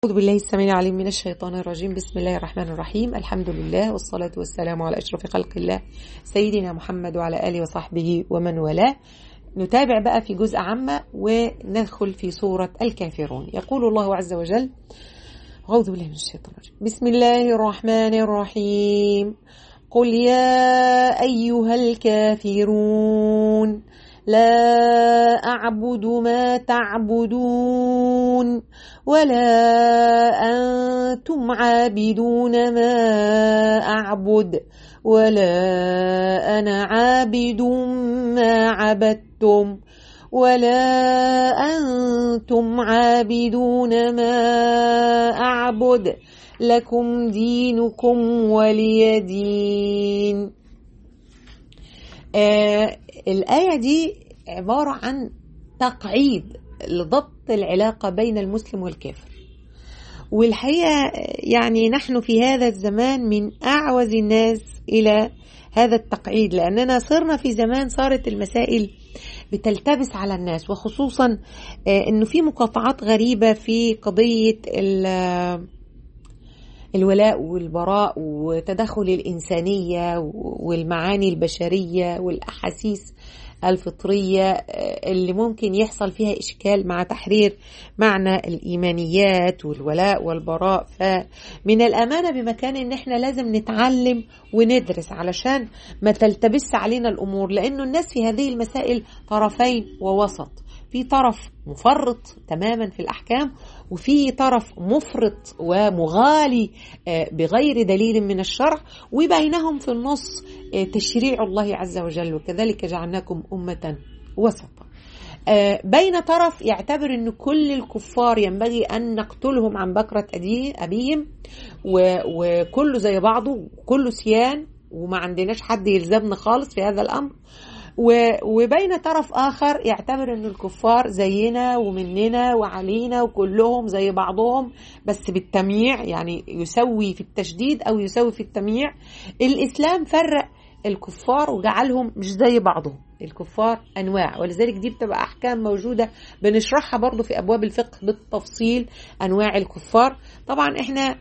أعوذ بالله السميع العليم من الشيطان الرجيم بسم الله الرحمن الرحيم الحمد لله والصلاة والسلام على أشرف خلق الله سيدنا محمد وعلى آله وصحبه ومن والاه نتابع بقى في جزء عامة وندخل في سورة الكافرون يقول الله عز وجل أعوذ بالله من الشيطان الرجيم بسم الله الرحمن الرحيم قل يا أيها الكافرون لا أعبد ما تعبدون ولا أنتم عابدون ما أعبد ولا أنا عابد ما عبدتم ولا أنتم عابدون ما أعبد لكم دينكم ولي دين آه الآية دي عبارة عن تقعيد لضبط العلاقة بين المسلم والكافر والحقيقة يعني نحن في هذا الزمان من أعوز الناس إلى هذا التقعيد لأننا صرنا في زمان صارت المسائل بتلتبس على الناس وخصوصا أنه في مقاطعات غريبة في قضية الولاء والبراء وتدخل الإنسانية والمعاني البشرية والأحاسيس الفطرية اللي ممكن يحصل فيها إشكال مع تحرير معنى الإيمانيات والولاء والبراء فمن الأمانة بمكان إن إحنا لازم نتعلم وندرس علشان ما تلتبس علينا الأمور لأنه الناس في هذه المسائل طرفين ووسط في طرف مفرط تماما في الأحكام وفي طرف مفرط ومغالي بغير دليل من الشرع وبينهم في النص تشريع الله عز وجل وكذلك جعلناكم أمة وسطا بين طرف يعتبر أن كل الكفار ينبغي أن نقتلهم عن بكرة أبيهم وكله زي بعضه كله سيان وما عندناش حد يلزمنا خالص في هذا الأمر وبين طرف آخر يعتبر أن الكفار زينا ومننا وعلينا وكلهم زي بعضهم بس بالتمييع يعني يسوي في التشديد أو يسوي في التمييع الإسلام فرق الكفار وجعلهم مش زي بعضهم الكفار أنواع ولذلك دي بتبقى أحكام موجودة بنشرحها برضو في أبواب الفقه بالتفصيل أنواع الكفار طبعا إحنا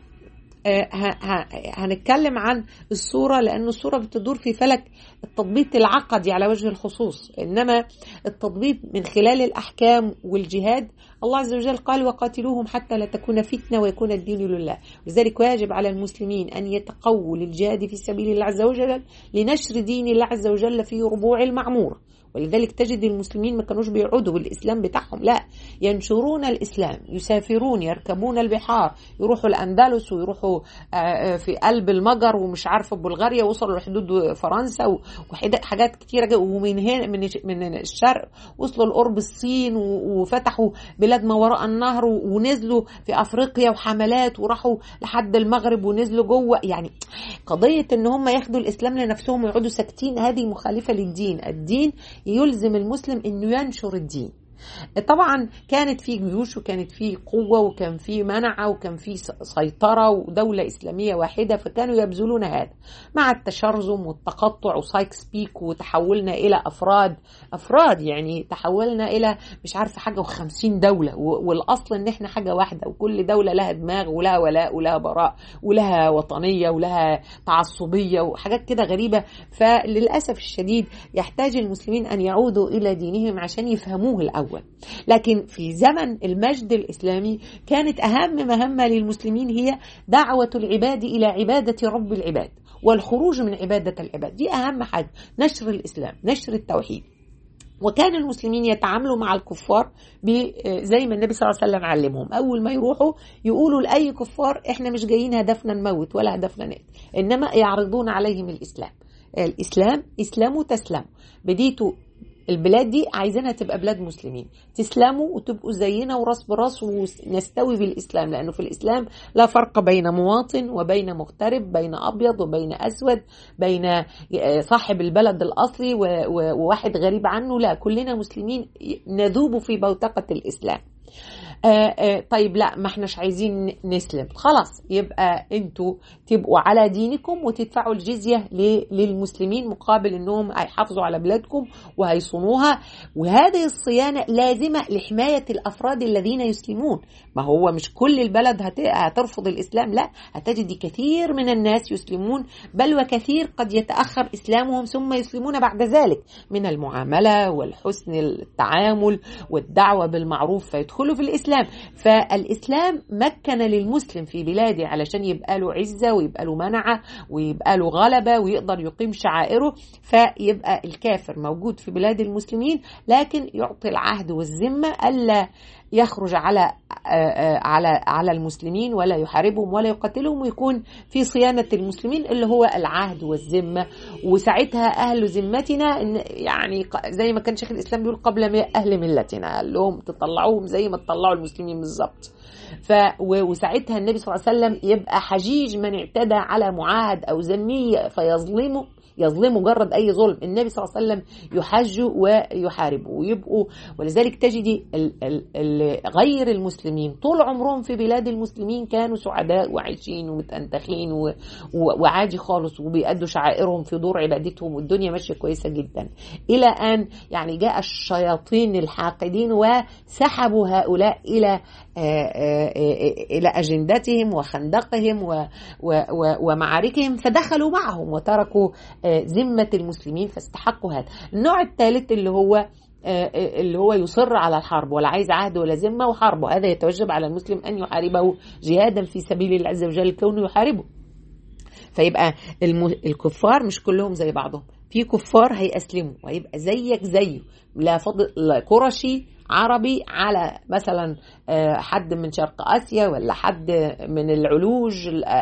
هنتكلم عن الصورة لأن الصورة بتدور في فلك التضبيط العقدي على وجه الخصوص إنما التضبيط من خلال الأحكام والجهاد الله عز وجل قال وقاتلوهم حتى لا تكون فتنة ويكون الدين لله لذلك واجب على المسلمين أن يتقوا للجهاد في سبيل الله عز وجل لنشر دين الله عز وجل في ربوع المعمور ولذلك تجد المسلمين ما كانوش بيعودوا بالاسلام بتاعهم لا ينشرون الاسلام يسافرون يركبون البحار يروحوا الاندلس ويروحوا في قلب المجر ومش عارفه بلغاريا وصلوا لحدود فرنسا وحاجات كتيره ومن هنا من من الشرق وصلوا لقرب الصين وفتحوا بلاد ما وراء النهر ونزلوا في افريقيا وحملات وراحوا لحد المغرب ونزلوا جوه يعني قضيه ان هم ياخدوا الاسلام لنفسهم ويقعدوا ساكتين هذه مخالفه للدين الدين يلزم المسلم انه ينشر الدين طبعا كانت في جيوش وكانت في قوه وكان في منعه وكان في سيطره ودوله اسلاميه واحده فكانوا يبذلون هذا مع التشرذم والتقطع وسايكس بيك وتحولنا الى افراد افراد يعني تحولنا الى مش عارفه حاجه و50 دوله والاصل ان احنا حاجه واحده وكل دوله لها دماغ ولها ولاء ولها براء ولها وطنيه ولها تعصبيه وحاجات كده غريبه فللاسف الشديد يحتاج المسلمين ان يعودوا الى دينهم عشان يفهموه الاول الأول لكن في زمن المجد الإسلامي كانت أهم مهمة للمسلمين هي دعوة العباد إلى عبادة رب العباد والخروج من عبادة العباد دي أهم حاجة نشر الإسلام نشر التوحيد وكان المسلمين يتعاملوا مع الكفار زي ما النبي صلى الله عليه وسلم علمهم اول ما يروحوا يقولوا لاي كفار احنا مش جايين هدفنا نموت ولا هدفنا نقتل انما يعرضون عليهم الاسلام الاسلام اسلموا تسلموا بديتوا البلاد دي عايزينها تبقى بلاد مسلمين تسلموا وتبقوا زينا وراس براس ونستوي بالاسلام لانه في الاسلام لا فرق بين مواطن وبين مغترب بين ابيض وبين اسود بين صاحب البلد الاصلي وواحد غريب عنه لا كلنا مسلمين نذوب في بوتقه الاسلام آآ آآ طيب لا ما احناش عايزين نسلم خلاص يبقى انتوا تبقوا على دينكم وتدفعوا الجزية للمسلمين مقابل انهم هيحافظوا على بلادكم وهيصونوها وهذه الصيانة لازمة لحماية الافراد الذين يسلمون ما هو مش كل البلد هترفض الاسلام لا هتجد كثير من الناس يسلمون بل وكثير قد يتأخر اسلامهم ثم يسلمون بعد ذلك من المعاملة والحسن التعامل والدعوة بالمعروف فيدخلوا في الاسلام الإسلام فالإسلام مكن للمسلم في بلاده علشان يبقى له عزة ويبقى له منعة ويبقى له غلبة ويقدر يقيم شعائره فيبقى الكافر موجود في بلاد المسلمين لكن يعطي العهد والذمة ألا يخرج على على على المسلمين ولا يحاربهم ولا يقاتلهم ويكون في صيانه المسلمين اللي هو العهد والذمه وساعتها اهل ذمتنا إن يعني زي ما كان شيخ الاسلام بيقول قبل اهل ملتنا قال لهم تطلعوهم زي ما تطلعوا المسلمين بالظبط ف وساعتها النبي صلى الله عليه وسلم يبقى حجيج من اعتدى على معاهد او ذمي فيظلمه يظلم مجرد اي ظلم النبي صلى الله عليه وسلم يحج ويحاربه ويبقوا ولذلك تجدي ال ال ال غير المسلمين طول عمرهم في بلاد المسلمين كانوا سعداء وعايشين ومتأنتخين وعادي خالص وبيأدوا شعائرهم في دور عبادتهم والدنيا ماشيه كويسه جدا الى ان يعني جاء الشياطين الحاقدين وسحبوا هؤلاء الى الى اجندتهم وخندقهم ومعاركهم فدخلوا معهم وتركوا ذمة المسلمين فاستحقوا هذا النوع الثالث اللي هو اللي هو يصر على الحرب ولا عايز عهد ولا ذمة وحربه هذا يتوجب على المسلم أن يحاربه جهادا في سبيل الله عز وجل كونه يحاربه فيبقى الكفار مش كلهم زي بعضهم في كفار هيأسلموا وهيبقى زيك زيه لا فضل قرشي عربي على مثلا حد من شرق اسيا ولا حد من العلوج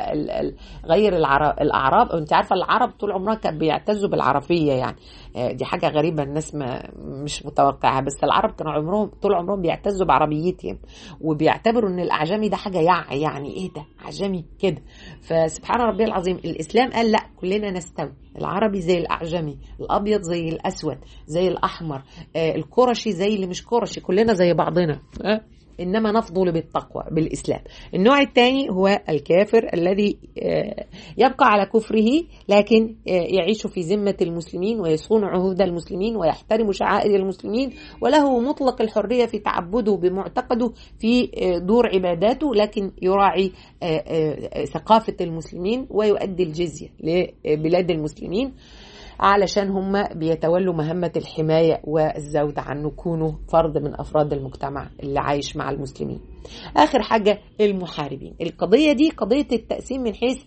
غير العرب الاعراب انت عارفه العرب طول عمرها كانوا بيعتزوا بالعربيه يعني دي حاجه غريبه الناس ما مش متوقعها بس العرب كانوا عمرهم طول عمرهم بيعتزوا بعربيتهم وبيعتبروا ان الاعجمي ده حاجه يع يعني ايه ده اعجمي كده فسبحان ربي العظيم الاسلام قال لا كلنا نستوي العربي زي الاعجمي الابيض زي الاسود زي الاحمر القرشي زي اللي مش قرشي كلنا زي بعضنا انما نفضل بالتقوى بالاسلام النوع الثاني هو الكافر الذي يبقى على كفره لكن يعيش في ذمه المسلمين ويصون عهود المسلمين ويحترم شعائر المسلمين وله مطلق الحريه في تعبده بمعتقده في دور عباداته لكن يراعي ثقافه المسلمين ويؤدي الجزيه لبلاد المسلمين علشان هم بيتولوا مهمة الحماية والزود عن يكونوا فرد من أفراد المجتمع اللي عايش مع المسلمين آخر حاجة المحاربين القضية دي قضية التقسيم من حيث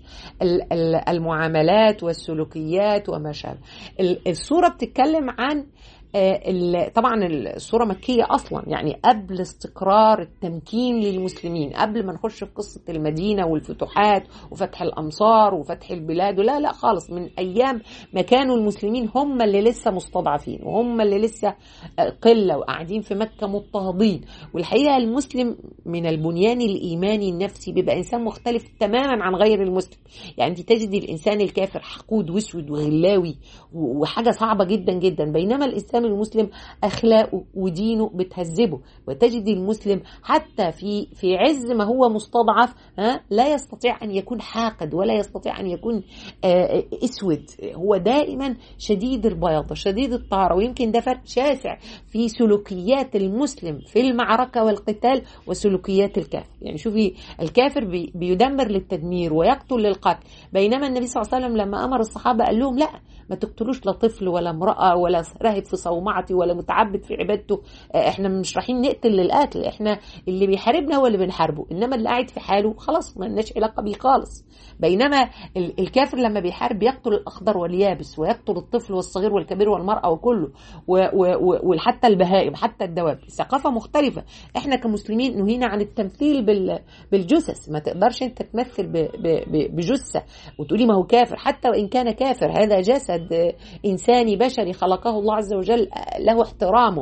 المعاملات والسلوكيات وما شابه الصورة بتتكلم عن طبعا الصوره مكيه اصلا يعني قبل استقرار التمكين للمسلمين قبل ما نخش في قصه المدينه والفتوحات وفتح الامصار وفتح البلاد لا لا خالص من ايام ما كانوا المسلمين هم اللي لسه مستضعفين وهم اللي لسه قله وقاعدين في مكه مضطهدين والحقيقه المسلم من البنيان الايماني النفسي بيبقى انسان مختلف تماما عن غير المسلم يعني انت تجد الانسان الكافر حقود واسود وغلاوي وحاجه صعبه جدا جدا بينما الاسلام الإسلام المسلم أخلاقه ودينه بتهذبه وتجد المسلم حتى في في عز ما هو مستضعف ها لا يستطيع أن يكون حاقد ولا يستطيع أن يكون أسود هو دائما شديد البياضة شديد الطهارة ويمكن ده فرق شاسع في سلوكيات المسلم في المعركة والقتال وسلوكيات الكافر يعني شوفي الكافر بي بيدمر للتدمير ويقتل للقتل بينما النبي صلى الله عليه وسلم لما أمر الصحابة قال لهم لا ما تقتلوش لا طفل ولا امرأة ولا راهب في صومعتي ولا متعبد في عبادته احنا مش رايحين نقتل للقتل احنا اللي بيحاربنا هو اللي بنحاربه انما اللي قاعد في حاله خلاص ما لناش علاقة بيه خالص بينما الكافر لما بيحارب بيقتل الاخضر واليابس ويقتل الطفل والصغير والكبير والمرأة وكله وحتى البهائم حتى الدواب ثقافة مختلفة احنا كمسلمين نهينا عن التمثيل بالجثث ما تقدرش انت تمثل بجثة وتقولي ما هو كافر حتى وان كان كافر هذا جسد انساني بشري خلقه الله عز وجل له احترامه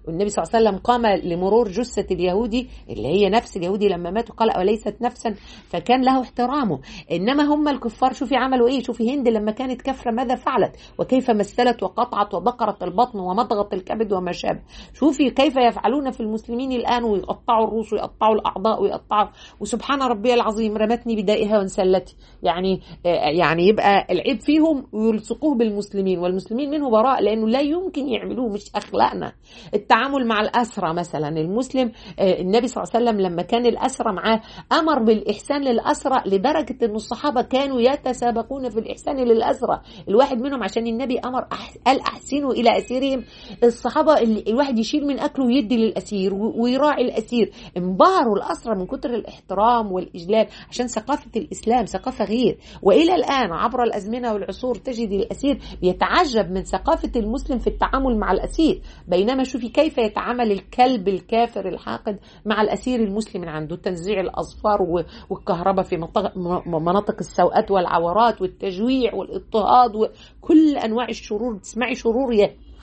والنبي صلى الله عليه وسلم قام لمرور جثة اليهودي اللي هي نفس اليهودي لما ماتوا قال أوليست نفسا فكان له احترامه إنما هم الكفار شوفي عملوا إيه شوفي هند لما كانت كافرة ماذا فعلت وكيف مثلت وقطعت وبقرت البطن ومضغت الكبد وما شابه شوفي كيف يفعلون في المسلمين الآن ويقطعوا الروس ويقطعوا الأعضاء ويقطعوا وسبحان ربي العظيم رمتني بدائها وانسلتي يعني يعني يبقى العيب فيهم ويلصقوه بالمسلمين والمسلمين منه براء لأنه لا يمكن يعملوه مش أخلاقنا التعامل مع الأسرى مثلا المسلم النبي صلى الله عليه وسلم لما كان الأسرى معاه أمر بالإحسان للأسرى لدرجة أن الصحابة كانوا يتسابقون في الإحسان للأسرى الواحد منهم عشان النبي أمر قال أحسنوا إلى أسيرهم الصحابة اللي الواحد يشيل من أكله ويدي للأسير ويراعي الأسير انبهروا الأسرى من كتر الاحترام والإجلال عشان ثقافة الإسلام ثقافة غير وإلى الآن عبر الأزمنة والعصور تجد الأسير بيتعجب من ثقافة المسلم في التعامل مع الأسير بينما شوفي كيف يتعامل الكلب الكافر الحاقد مع الأسير المسلم من عنده تنزيع الأظفار والكهرباء في مناطق السوءات والعورات والتجويع والاضطهاد وكل أنواع الشرور تسمعي شرور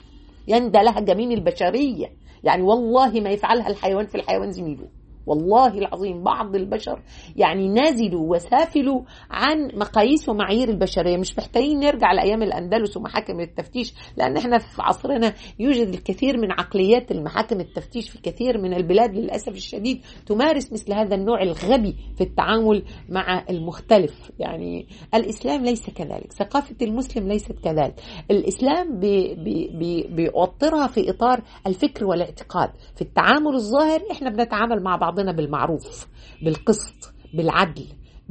يندى لها جميل البشرية يعني والله ما يفعلها الحيوان في الحيوان زميله والله العظيم بعض البشر يعني نازلوا وسافلوا عن مقاييس ومعايير البشريه مش محتاجين نرجع لايام الاندلس ومحاكم التفتيش لان احنا في عصرنا يوجد الكثير من عقليات المحاكم التفتيش في كثير من البلاد للاسف الشديد تمارس مثل هذا النوع الغبي في التعامل مع المختلف يعني الاسلام ليس كذلك ثقافه المسلم ليست كذلك الاسلام بي بي بي بيوطرها في اطار الفكر والاعتقاد في التعامل الظاهر احنا بنتعامل مع بعض بعضنا بالمعروف بالقسط بالعدل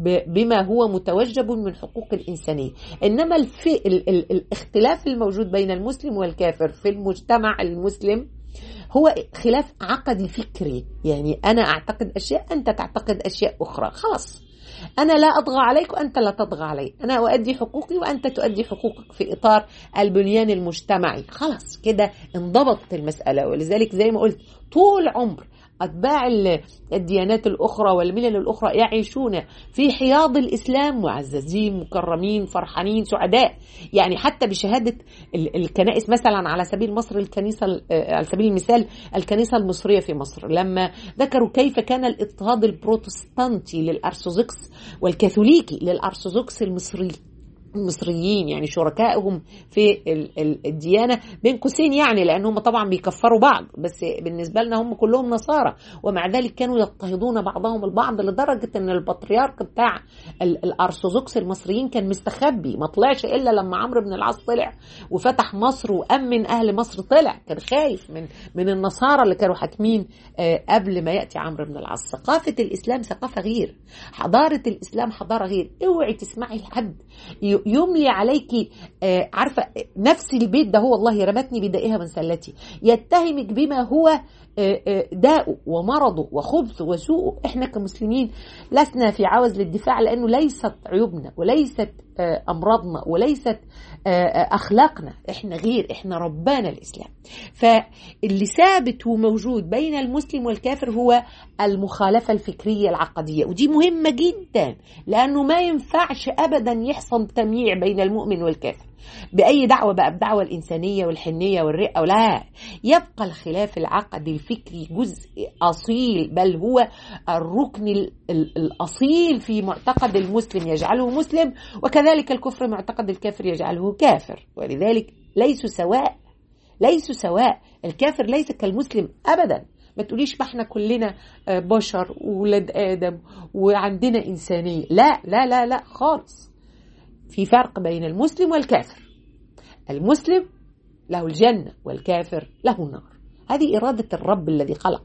بما هو متوجب من حقوق الإنسانية إنما الف... ال... ال... الاختلاف الموجود بين المسلم والكافر في المجتمع المسلم هو خلاف عقدي فكري يعني أنا أعتقد أشياء أنت تعتقد أشياء أخرى خلاص أنا لا أطغى عليك وأنت لا تطغى علي أنا أؤدي حقوقي وأنت تؤدي حقوقك في إطار البنيان المجتمعي خلاص كده انضبطت المسألة ولذلك زي ما قلت طول عمر أتباع الديانات الأخرى والملل الأخرى يعيشون في حياض الإسلام معززين مكرمين فرحانين سعداء يعني حتى بشهادة الكنائس مثلا على سبيل مصر الكنيسة على سبيل المثال الكنيسة المصرية في مصر لما ذكروا كيف كان الاضطهاد البروتستانتي للأرثوذكس والكاثوليكي للأرثوذكس المصري المصريين يعني شركائهم في الديانة بين قوسين يعني لأنهم طبعا بيكفروا بعض بس بالنسبة لنا هم كلهم نصارى ومع ذلك كانوا يضطهدون بعضهم البعض لدرجة أن البطريرك بتاع الأرثوذكس المصريين كان مستخبي ما طلعش إلا لما عمرو بن العاص طلع وفتح مصر وأمن أهل مصر طلع كان خايف من من النصارى اللي كانوا حاكمين قبل ما يأتي عمرو بن العاص ثقافة الإسلام ثقافة غير حضارة الإسلام حضارة غير اوعي تسمعي لحد يملي عليك آه عارفة نفس البيت ده هو والله رمتني بدائها من سلتي يتهمك بما هو آه آه داءه ومرضه وخبثه وسوءه احنا كمسلمين لسنا في عوز للدفاع لانه ليست عيوبنا وليست امراضنا وليست اخلاقنا احنا غير احنا ربانا الاسلام فاللي ثابت وموجود بين المسلم والكافر هو المخالفه الفكريه العقديه ودي مهمه جدا لانه ما ينفعش ابدا يحصل تمييع بين المؤمن والكافر بأي دعوة بقى بدعوة الإنسانية والحنية والرئة ولا يبقى الخلاف العقدي الفكري جزء أصيل بل هو الركن الأصيل في معتقد المسلم يجعله مسلم وكذلك الكفر معتقد الكافر يجعله كافر ولذلك ليسوا سواء ليسوا سواء الكافر ليس كالمسلم أبدا ما تقوليش ما احنا كلنا بشر وولاد آدم وعندنا إنسانية لا لا لا لا خالص في فرق بين المسلم والكافر المسلم له الجنة والكافر له النار هذه إرادة الرب الذي خلق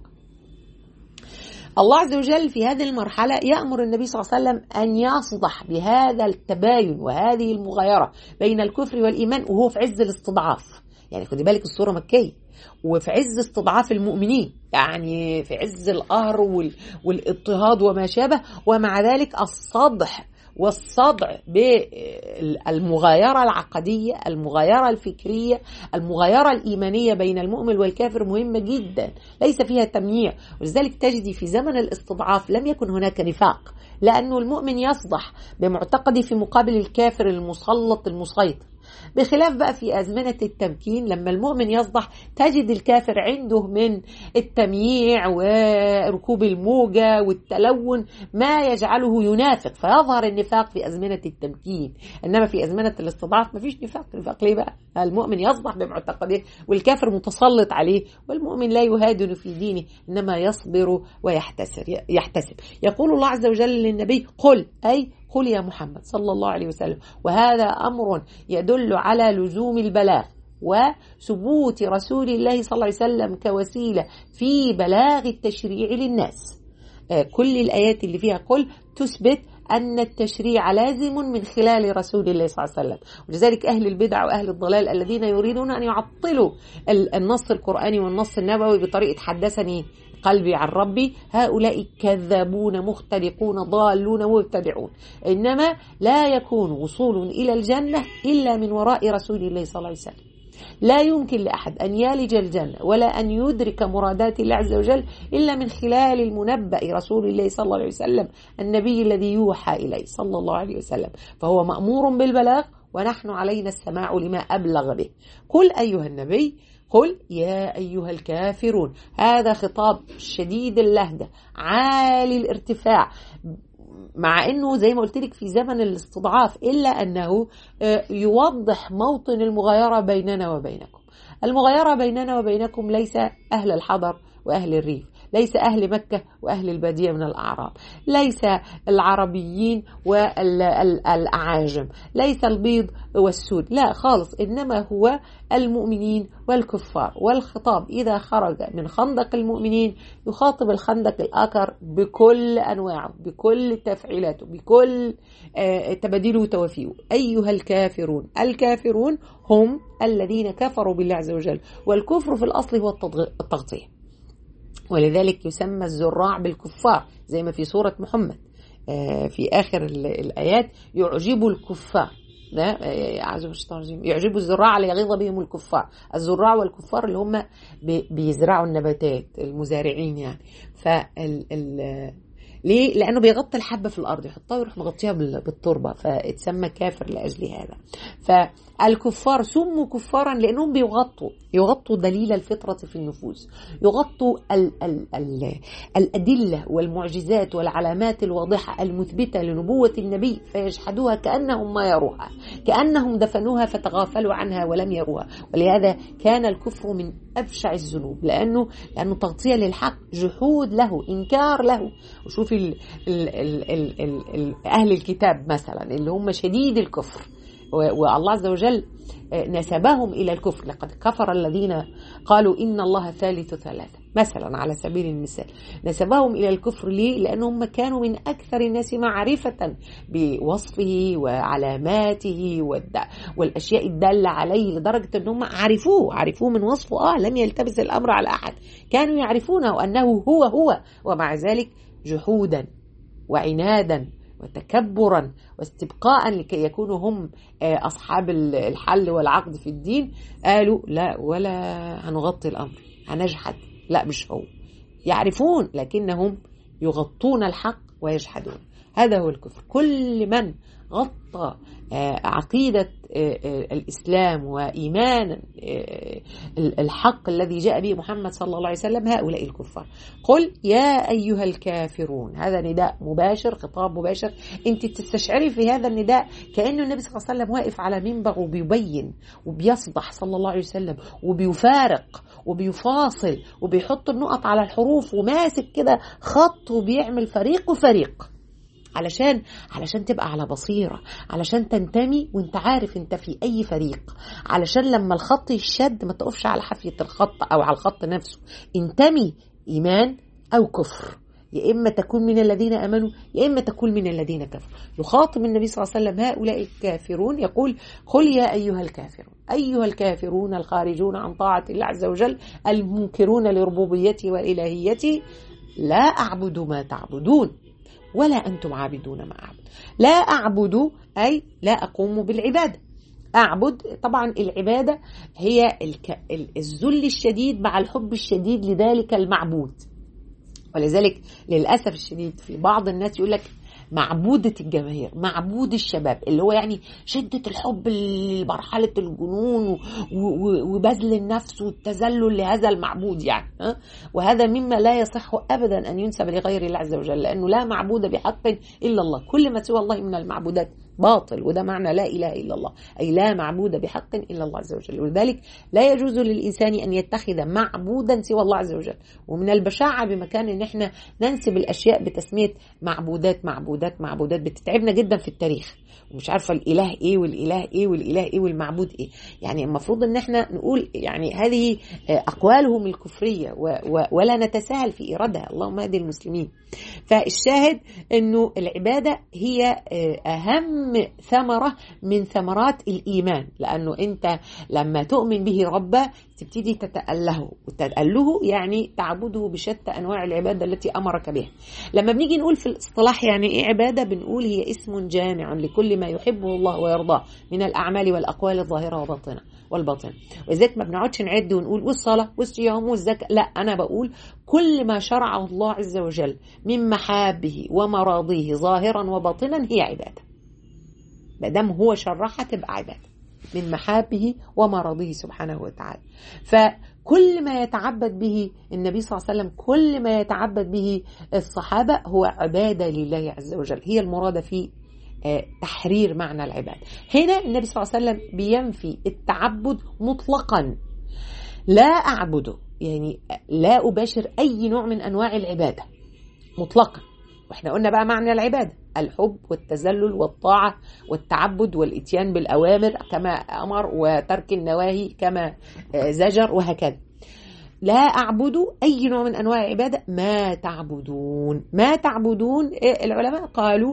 الله عز وجل في هذه المرحلة يأمر النبي صلى الله عليه وسلم أن يصدح بهذا التباين وهذه المغايرة بين الكفر والإيمان وهو في عز الاستضعاف يعني خدي بالك الصورة مكية وفي عز استضعاف المؤمنين يعني في عز القهر والاضطهاد وما شابه ومع ذلك الصدح والصدع بالمغايرة العقدية المغايرة الفكرية المغايرة الإيمانية بين المؤمن والكافر مهمة جدا ليس فيها تمييع ولذلك تجدي في زمن الاستضعاف لم يكن هناك نفاق لأنه المؤمن يصدح بمعتقده في مقابل الكافر المسلط المسيطر بخلاف بقى في أزمنة التمكين لما المؤمن يصدح تجد الكافر عنده من التمييع وركوب الموجة والتلون ما يجعله ينافق فيظهر النفاق في أزمنة التمكين إنما في أزمنة الاستضعاف ما فيش نفاق نفاق ليه بقى المؤمن يصدح بمعتقده والكافر متسلط عليه والمؤمن لا يهادن في دينه إنما يصبر ويحتسب يحتسب يقول الله عز وجل للنبي قل أي قل يا محمد صلى الله عليه وسلم وهذا أمر يدل على لزوم البلاغ وثبوت رسول الله صلى الله عليه وسلم كوسيلة في بلاغ التشريع للناس كل الآيات اللي فيها قل تثبت أن التشريع لازم من خلال رسول الله صلى الله عليه وسلم ولذلك أهل البدع وأهل الضلال الذين يريدون أن يعطلوا النص القرآني والنص النبوي بطريقة حدثني قلبي عن ربي هؤلاء كذابون مختلقون ضالون مبتدعون إنما لا يكون وصول إلى الجنة إلا من وراء رسول الله صلى الله عليه وسلم لا يمكن لأحد أن يلج الجنة ولا أن يدرك مرادات الله عز وجل إلا من خلال المنبأ رسول الله صلى الله عليه وسلم النبي الذي يوحى إليه صلى الله عليه وسلم فهو مأمور بالبلاغ ونحن علينا السماع لما أبلغ به قل أيها النبي قل يا أيها الكافرون هذا خطاب شديد اللهجة عالي الارتفاع مع انه زي ما قلت لك في زمن الاستضعاف الا انه يوضح موطن المغايره بيننا وبينكم. المغايره بيننا وبينكم ليس اهل الحضر واهل الريف، ليس أهل مكة وأهل البادية من الأعراب ليس العربيين والأعاجم ليس البيض والسود لا خالص إنما هو المؤمنين والكفار والخطاب إذا خرج من خندق المؤمنين يخاطب الخندق الآخر بكل أنواعه بكل تفعيلاته بكل تباديله وتوفيه أيها الكافرون الكافرون هم الذين كفروا بالله عز وجل والكفر في الأصل هو التغطية ولذلك يسمى الزراع بالكفار زي ما في سورة محمد في آخر الآيات يعجب الكفار ده يعجب الزراع ليغيظ بهم الكفار الزراع والكفار اللي هم بيزرعوا النباتات المزارعين يعني فال ليه؟ لأنه بيغطي الحبة في الأرض يحطها ويروح مغطيها بالتربة فاتسمى كافر لأجل هذا فالكفار سموا كفارا لأنهم بيغطوا يغطوا دليل الفطرة في النفوس يغطوا ال ال ال الأدلة والمعجزات والعلامات الواضحة المثبتة لنبوة النبي فيجحدوها كأنهم ما يروها كأنهم دفنوها فتغافلوا عنها ولم يروها ولهذا كان الكفر من أبشع الذنوب لأنه لأنه تغطية للحق جحود له إنكار له وشوفي ال ال ال ال ال ال أهل الكتاب مثلا اللي هم شديد الكفر والله عز وجل نسبهم إلى الكفر لقد كفر الذين قالوا إن الله ثالث ثلاثة مثلا على سبيل المثال نسبهم إلى الكفر ليه؟ لأنهم كانوا من أكثر الناس معرفة بوصفه وعلاماته والأشياء الدالة عليه لدرجة أنهم عرفوه عرفوه من وصفه آه لم يلتبس الأمر على أحد كانوا يعرفونه أنه هو هو ومع ذلك جحودا وعنادا وتكبرا واستبقاء لكي يكونوا هم أصحاب الحل والعقد في الدين قالوا لا ولا هنغطي الأمر هنجحد لا مش هو يعرفون لكنهم يغطون الحق ويجحدون هذا هو الكفر كل من غطى عقيدة الإسلام وإيمان الحق الذي جاء به محمد صلى الله عليه وسلم هؤلاء الكفار قل يا أيها الكافرون هذا نداء مباشر خطاب مباشر أنت تستشعري في هذا النداء كأنه النبي صلى الله عليه وسلم واقف على منبر وبيبين وبيصدح صلى الله عليه وسلم وبيفارق وبيفاصل وبيحط النقط على الحروف وماسك كده خط وبيعمل فريق وفريق علشان علشان تبقى على بصيرة علشان تنتمي وانت عارف انت في اي فريق علشان لما الخط يشد ما تقفش على حافية الخط او على الخط نفسه انتمي ايمان او كفر يا إما تكون من الذين أمنوا يا إما تكون من الذين كفروا يخاطب النبي صلى الله عليه وسلم هؤلاء الكافرون يقول قل يا أيها الكافرون أيها الكافرون الخارجون عن طاعة الله عز وجل المنكرون لربوبيته وإلهيته لا أعبد ما تعبدون ولا أنتم عابدون ما أعبد لا أعبد أي لا أقوم بالعبادة أعبد طبعا العبادة هي الذل الشديد مع الحب الشديد لذلك المعبود ولذلك للأسف الشديد في بعض الناس يقول لك معبودة الجماهير معبود الشباب اللي هو يعني شدة الحب لمرحلة الجنون وبذل النفس والتذلل لهذا المعبود يعني وهذا مما لا يصح أبدا أن ينسب لغير الله عز وجل لأنه لا معبود بحق إلا الله كل ما سوى الله من المعبودات باطل وده معنى لا إله إلا الله أي لا معبود بحق إلا الله عز وجل ولذلك لا يجوز للإنسان أن يتخذ معبودا سوى الله عز وجل ومن البشاعة بمكان أن احنا ننسب الأشياء بتسمية معبودات معبودات معبودات بتتعبنا جدا في التاريخ ومش عارفه الاله ايه والاله ايه والاله ايه والمعبود ايه يعني المفروض ان احنا نقول يعني هذه اقوالهم الكفريه ولا نتساهل في ايرادها اللهم اهد المسلمين فالشاهد انه العباده هي اهم ثمره من ثمرات الايمان لانه انت لما تؤمن به ربا تبتدي تتأله وتتأله يعني تعبده بشتى أنواع العبادة التي أمرك بها لما بنيجي نقول في الاصطلاح يعني إيه عبادة بنقول هي اسم جامع لكل ما يحبه الله ويرضاه من الأعمال والأقوال الظاهرة والباطنة والباطنة ولذلك ما بنقعدش نعد ونقول والصلاة والصيام والزكاة لا أنا بقول كل ما شرعه الله عز وجل من محابه ومراضيه ظاهرا وباطنا هي عبادة ما دام هو شرعها تبقى عباده من محابه ومراضيه سبحانه وتعالى فكل ما يتعبد به النبي صلى الله عليه وسلم كل ما يتعبد به الصحابة هو عبادة لله عز وجل هي المرادة في تحرير معنى العبادة هنا النبي صلى الله عليه وسلم بينفي التعبد مطلقا لا أعبده يعني لا أباشر أي نوع من أنواع العبادة مطلقا واحنا قلنا بقى معنى العباده الحب والتذلل والطاعه والتعبد والاتيان بالاوامر كما امر وترك النواهي كما زجر وهكذا لا أعبد أي نوع من أنواع العبادة ما تعبدون ما تعبدون العلماء قالوا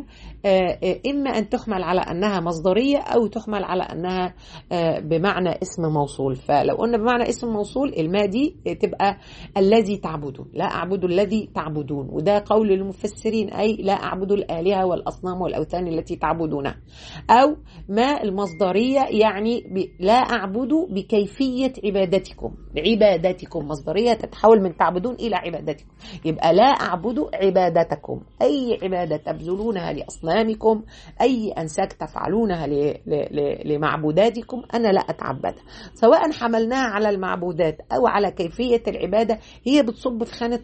إما أن تحمل على أنها مصدرية أو تحمل على أنها بمعنى اسم موصول فلو قلنا بمعنى اسم موصول الماء دي تبقى الذي تعبدون لا أعبد الذي تعبدون وده قول المفسرين أي لا أعبد الآلهة والأصنام والأوثان التي تعبدونها أو ما المصدرية يعني لا أعبد بكيفية عبادتكم عبادتكم مصدرية تتحول من تعبدون إلى عبادتكم يبقى لا أعبد عبادتكم أي عبادة تبذلونها لأصنامكم أي أنساك تفعلونها لمعبوداتكم أنا لا أتعبدها سواء حملناها على المعبودات أو على كيفية العبادة هي بتصب في خانة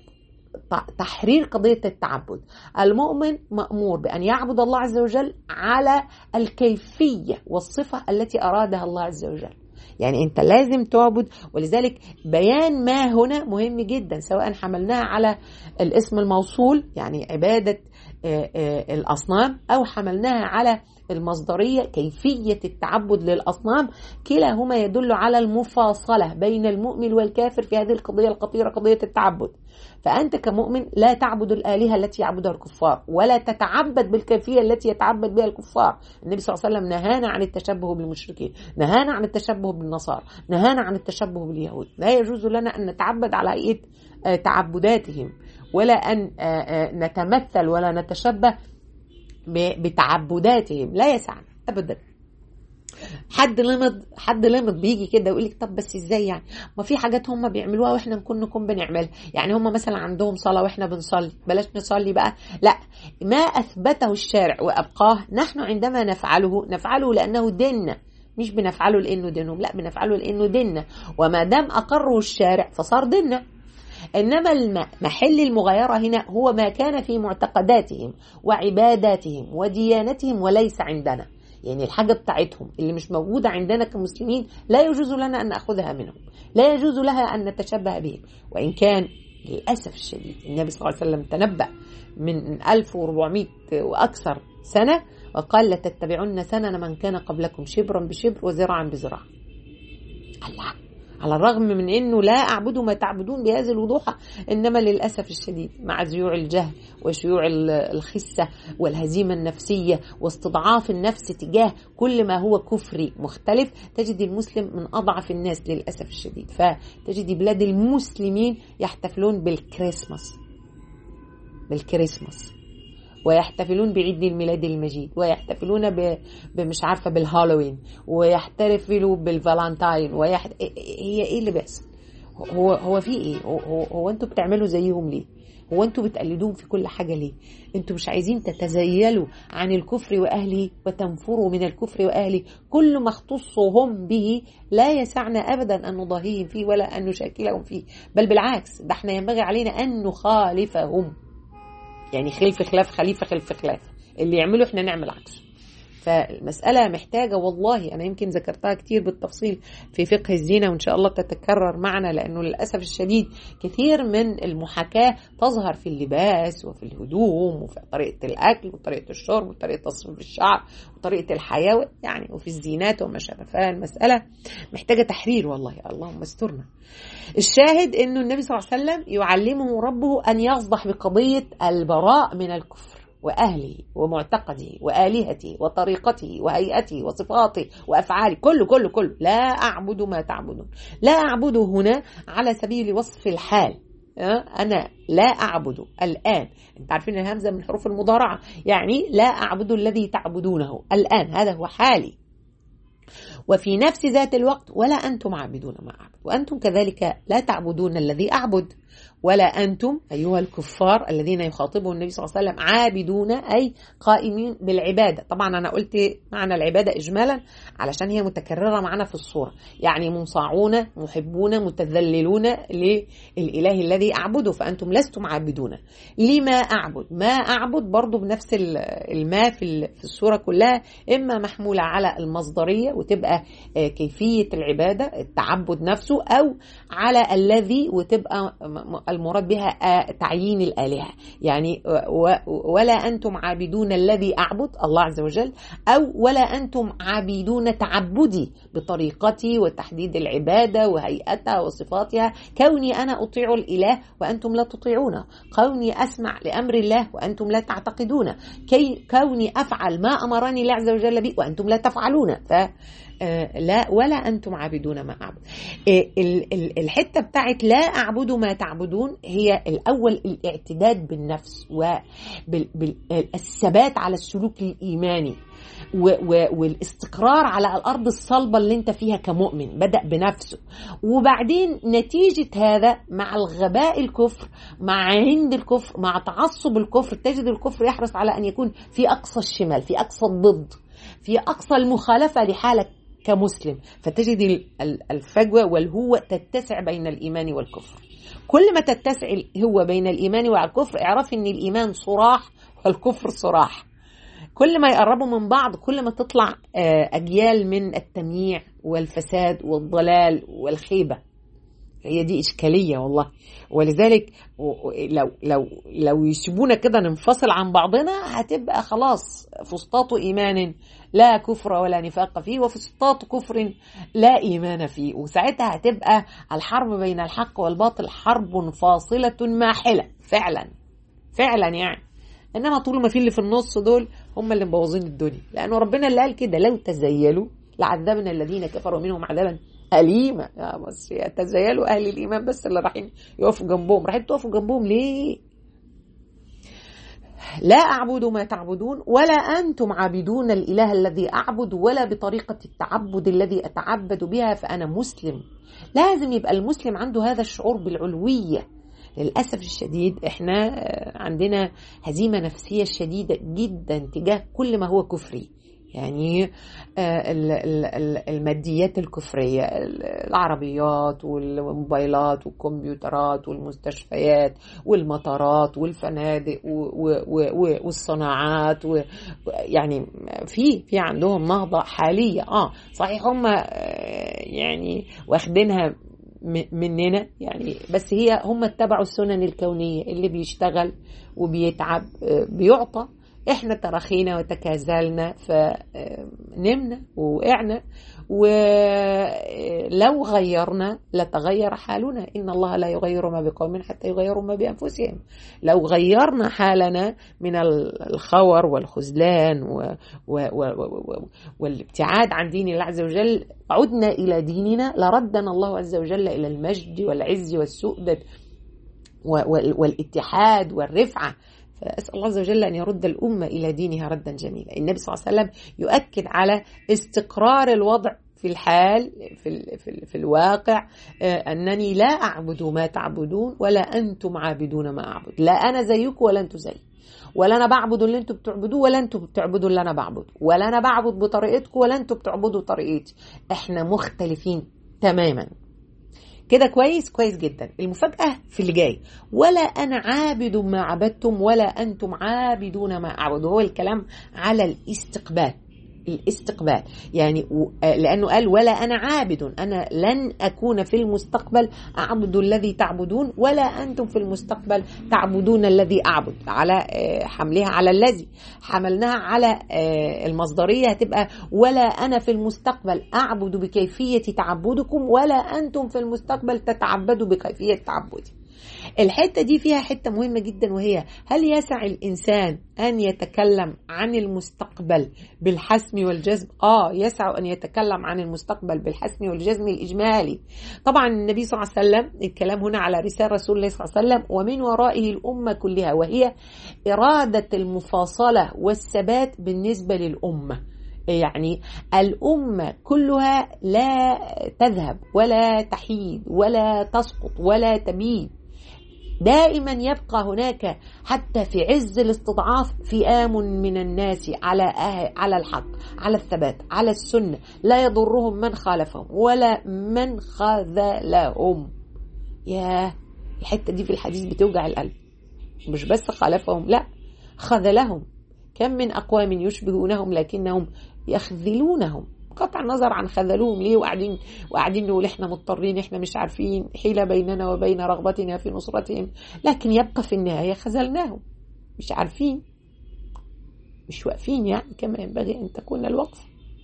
تحرير قضية التعبد المؤمن مأمور بأن يعبد الله عز وجل على الكيفية والصفة التي أرادها الله عز وجل يعني انت لازم تعبد ولذلك بيان ما هنا مهم جدا سواء حملناها على الاسم الموصول يعني عبادة الأصنام أو حملناها على المصدرية كيفية التعبد للأصنام كلاهما يدل على المفاصلة بين المؤمن والكافر في هذه القضية الخطيرة قضية التعبد فأنت كمؤمن لا تعبد الآلهة التي يعبدها الكفار ولا تتعبد بالكيفية التي يتعبد بها الكفار النبي صلى الله عليه وسلم نهانا عن التشبه بالمشركين نهانا عن التشبه بالنصارى نهانا عن التشبه باليهود لا يجوز لنا أن نتعبد على هيئة تعبداتهم ولا أن نتمثل ولا نتشبه بتعبداتهم لا يسعنا ابدا حد لمض حد لمض بيجي كده ويقول لك طب بس ازاي يعني ما في حاجات هم بيعملوها واحنا نكون نكون بنعملها يعني هم مثلا عندهم صلاه واحنا بنصلي بلاش نصلي بقى لا ما اثبته الشارع وابقاه نحن عندما نفعله نفعله لانه ديننا مش بنفعله لانه دينهم لا بنفعله لانه ديننا وما دام اقره الشارع فصار ديننا انما محل المغايره هنا هو ما كان في معتقداتهم وعباداتهم وديانتهم وليس عندنا يعني الحاجه بتاعتهم اللي مش موجوده عندنا كمسلمين لا يجوز لنا ان ناخذها منهم لا يجوز لها ان نتشبه بهم وان كان للاسف الشديد النبي صلى الله عليه وسلم تنبأ من 1400 واكثر سنه وقال لتتبعن سنن من كان قبلكم شبرا بشبر وذراعا بذراع الله على الرغم من انه لا اعبد ما تعبدون بهذه الوضوح انما للاسف الشديد مع زيوع الجهل وشيوع الخسه والهزيمه النفسيه واستضعاف النفس تجاه كل ما هو كفري مختلف تجد المسلم من اضعف الناس للاسف الشديد فتجد بلاد المسلمين يحتفلون بالكريسماس بالكريسماس ويحتفلون بعيد الميلاد المجيد ويحتفلون ب... بمش عارفه بالهالوين ويحتفلوا بالفالنتاين ويح... هي ايه اللي بيحصل هو هو في ايه هو, هو, هو انتوا بتعملوا زيهم ليه هو انتوا بتقلدوهم في كل حاجه ليه انتوا مش عايزين تتزيلوا عن الكفر واهله وتنفروا من الكفر واهله كل ما اختصوا به لا يسعنا ابدا ان نضاهيهم فيه ولا ان نشاكلهم فيه بل بالعكس ده احنا ينبغي علينا ان نخالفهم يعني خلف خلاف خليفه خلف خلاف اللي يعمله احنا نعمل عكسه فالمسألة محتاجة والله أنا يمكن ذكرتها كتير بالتفصيل في فقه الزينة وإن شاء الله تتكرر معنا لأنه للأسف الشديد كثير من المحاكاة تظهر في اللباس وفي الهدوم وفي طريقة الأكل وطريقة الشرب وطريقة تصريف الشعر وطريقة الحياة يعني وفي الزينات وما شابه فالمسألة محتاجة تحرير والله اللهم استرنا الشاهد أنه النبي صلى الله عليه وسلم يعلمه ربه أن يصدح بقضية البراء من الكفر وأهله ومعتقده وآلهته وطريقته وهيئته وصفاته وأفعاله كله كله كله لا أعبد ما تعبدون لا أعبد هنا على سبيل وصف الحال أنا لا أعبد الآن أنت عارفين الهمزة من حروف المضارعة يعني لا أعبد الذي تعبدونه الآن هذا هو حالي وفي نفس ذات الوقت ولا أنتم عابدون ما أعبد وأنتم كذلك لا تعبدون الذي أعبد ولا أنتم أيها الكفار الذين يخاطبهم النبي صلى الله عليه وسلم عابدون أي قائمين بالعبادة طبعا أنا قلت معنى العبادة إجمالا علشان هي متكررة معنا في الصورة يعني منصاعون محبون متذللون للإله الذي أعبده فأنتم لستم عابدون لما أعبد ما أعبد برضو بنفس الماء في الصورة كلها إما محمولة على المصدرية وتبقى كيفية العبادة التعبد نفسه أو على الذي وتبقى المراد بها تعيين الآلهة يعني ولا أنتم عابدون الذي أعبد الله عز وجل أو ولا أنتم عابدون تعبدي بطريقتي وتحديد العبادة وهيئتها وصفاتها كوني أنا أطيع الإله وأنتم لا تطيعونه كوني أسمع لأمر الله وأنتم لا تعتقدون كي كوني أفعل ما أمرني الله عز وجل به وأنتم لا تفعلون ف لا ولا انتم عابدون ما اعبد الحته بتاعت لا اعبد ما تعبدون هي الاول الاعتداد بالنفس والثبات على السلوك الايماني والاستقرار على الارض الصلبه اللي انت فيها كمؤمن بدا بنفسه وبعدين نتيجه هذا مع الغباء الكفر مع عند الكفر مع تعصب الكفر تجد الكفر يحرص على ان يكون في اقصى الشمال في اقصى الضد في اقصى المخالفه لحالك كمسلم فتجد الفجوة والهوة تتسع بين الإيمان والكفر كل ما تتسع الهوة بين الإيمان والكفر اعرف أن الإيمان صراح والكفر صراح كل ما يقربوا من بعض كل ما تطلع أجيال من التمييع والفساد والضلال والخيبة هي دي إشكالية والله ولذلك لو لو لو يسيبونا كده ننفصل عن بعضنا هتبقى خلاص فسطاط إيمان لا كفر ولا نفاق فيه وفسطاط كفر لا إيمان فيه وساعتها هتبقى الحرب بين الحق والباطل حرب فاصلة ماحلة فعلا فعلا يعني انما طول ما في اللي في النص دول هم اللي مبوظين الدنيا لانه ربنا اللي قال كده لو تزيلوا لعذبنا الذين كفروا منهم عذابا أليمة يا بس يتزيلوا أهل الإيمان بس اللي رايحين يقفوا جنبهم رايحين تقفوا جنبهم ليه؟ لا أعبد ما تعبدون ولا أنتم عابدون الإله الذي أعبد ولا بطريقة التعبد الذي أتعبد بها فأنا مسلم لازم يبقى المسلم عنده هذا الشعور بالعلوية للأسف الشديد احنا عندنا هزيمة نفسية شديدة جدا تجاه كل ما هو كفري يعني الماديات الكفرية العربيات والموبايلات والكمبيوترات والمستشفيات والمطارات والفنادق والصناعات يعني في في عندهم نهضة حالية اه صحيح هم يعني واخدينها مننا يعني بس هي هم اتبعوا السنن الكونية اللي بيشتغل وبيتعب بيعطى احنا ترخينا وتكازلنا فنمنا ووقعنا ولو غيرنا لتغير حالنا ان الله لا يغير ما بقوم حتى يغيروا ما بانفسهم لو غيرنا حالنا من الخور والخذلان و و و و والابتعاد عن دين الله عز وجل عدنا الى ديننا لردنا الله عز وجل الى المجد والعز والسؤدد والاتحاد والرفعه فأسأل الله عز وجل أن يرد الأمة إلى دينها ردا جميلا النبي صلى الله عليه وسلم يؤكد على استقرار الوضع في الحال في, ال في, ال في الواقع أنني لا أعبد ما تعبدون ولا أنتم عابدون ما أعبد لا أنا زيكم ولا أنتم زيي ولا انا بعبد اللي انتوا بتعبدوه ولا انتوا بتعبدوا اللي انا بعبده ولا انا بعبد بطريقتكم ولا انتوا بتعبدوا طريقتي احنا مختلفين تماما كده كويس كويس جدا المفاجأة في اللي جاي ولا أنا عابد ما عبدتم ولا أنتم عابدون ما أعبد هو الكلام على الاستقبال الاستقبال يعني لأنه قال ولا أنا عابد أنا لن أكون في المستقبل أعبد الذي تعبدون ولا أنتم في المستقبل تعبدون الذي أعبد على حملها على الذي حملناها على المصدرية هتبقى ولا أنا في المستقبل أعبد بكيفية تعبدكم ولا أنتم في المستقبل تتعبدوا بكيفية تعبدي الحتة دي فيها حتة مهمة جدا وهي هل يسع الإنسان أن يتكلم عن المستقبل بالحسم والجزم؟ آه يسع أن يتكلم عن المستقبل بالحسم والجزم الإجمالي طبعا النبي صلى الله عليه وسلم الكلام هنا على رسالة رسول الله صلى الله عليه وسلم ومن ورائه الأمة كلها وهي إرادة المفاصلة والثبات بالنسبة للأمة يعني الأمة كلها لا تذهب ولا تحيد ولا تسقط ولا تبيد دائما يبقى هناك حتى في عز الاستضعاف فئام من الناس على على الحق على الثبات على السنه لا يضرهم من خالفهم ولا من خذلهم يا الحته دي في الحديث بتوجع القلب مش بس خالفهم لا خذلهم كم من اقوام يشبهونهم لكنهم يخذلونهم قطع النظر عن خذلوهم ليه وقاعدين وقاعدين نقول احنا مضطرين احنا مش عارفين حيلة بيننا وبين رغبتنا في نصرتهم لكن يبقى في النهاية خذلناهم مش عارفين مش واقفين يعني كما ينبغي ان تكون الوقف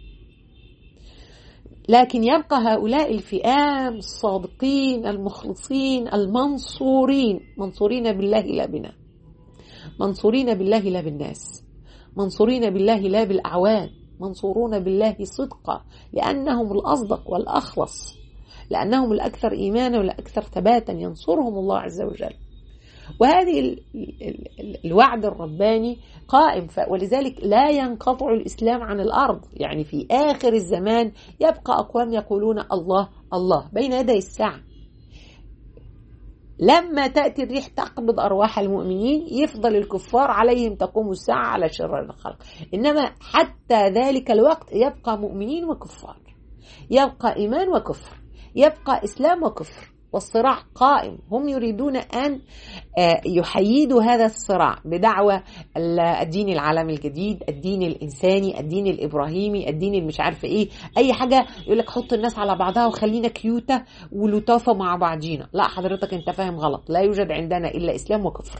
لكن يبقى هؤلاء الفئام الصادقين المخلصين المنصورين منصورين بالله لا بنا منصورين بالله لا بالناس منصورين بالله لا بالأعوان منصورون بالله صدقا لأنهم الأصدق والأخلص لأنهم الأكثر إيمانا والأكثر ثباتا ينصرهم الله عز وجل وهذه الوعد الرباني قائم ولذلك لا ينقطع الإسلام عن الأرض يعني في آخر الزمان يبقى أقوام يقولون الله الله بين يدي الساعة لما تأتي الريح تقبض أرواح المؤمنين يفضل الكفار عليهم تقوم الساعة على شر الخلق إنما حتى ذلك الوقت يبقى مؤمنين وكفار يبقى إيمان وكفر يبقى إسلام وكفر والصراع قائم هم يريدون أن يحيدوا هذا الصراع بدعوة الدين العالمي الجديد الدين الإنساني الدين الإبراهيمي الدين المش عارفة إيه أي حاجة يقول لك حط الناس على بعضها وخلينا كيوتة ولطافة مع بعضينا لا حضرتك أنت فاهم غلط لا يوجد عندنا إلا إسلام وكفر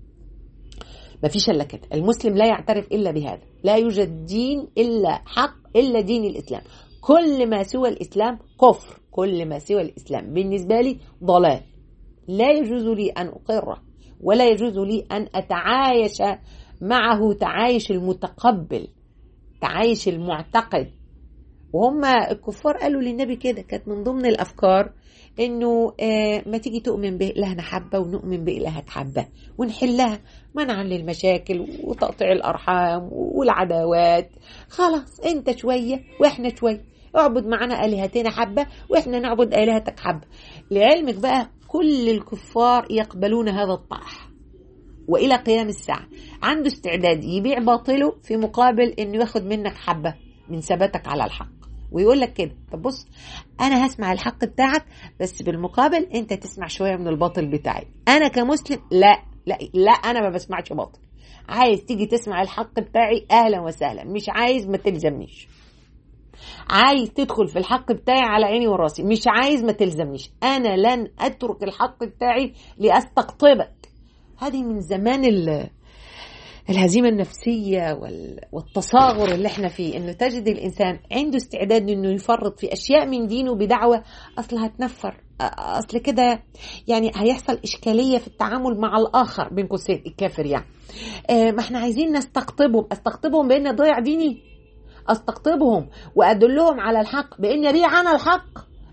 ما فيش الا كده المسلم لا يعترف الا بهذا لا يوجد دين الا حق الا دين الاسلام كل ما سوى الاسلام كفر كل ما سوى الاسلام بالنسبه لي ضلال لا يجوز لي ان اقره ولا يجوز لي ان اتعايش معه تعايش المتقبل تعايش المعتقد وهم الكفار قالوا للنبي كده كانت من ضمن الافكار انه آه ما تيجي تؤمن بإلهنا حبة ونؤمن بإلهك حبة ونحلها منعا للمشاكل وتقطيع الأرحام والعداوات خلاص انت شوية واحنا شوية اعبد معنا آلهتنا حبة واحنا نعبد آلهتك حبة لعلمك بقى كل الكفار يقبلون هذا الطرح وإلى قيام الساعة عنده استعداد يبيع باطله في مقابل انه ياخد منك حبة من ثباتك على الحق ويقول لك كده طب بص انا هسمع الحق بتاعك بس بالمقابل انت تسمع شويه من الباطل بتاعي انا كمسلم لا لا لا انا ما بسمعش باطل عايز تيجي تسمع الحق بتاعي اهلا وسهلا مش عايز ما تلزمنيش عايز تدخل في الحق بتاعي على عيني وراسي مش عايز ما تلزمنيش انا لن اترك الحق بتاعي لاستقطبك هذه من زمان ال الهزيمة النفسية والتصاغر اللي احنا فيه انه تجد الانسان عنده استعداد انه يفرط في اشياء من دينه بدعوة اصل هتنفر اصل كده يعني هيحصل اشكالية في التعامل مع الاخر بين قوسين الكافر يعني اه ما احنا عايزين نستقطبهم استقطبهم بان اضيع ديني استقطبهم وادلهم على الحق بان يبيع انا الحق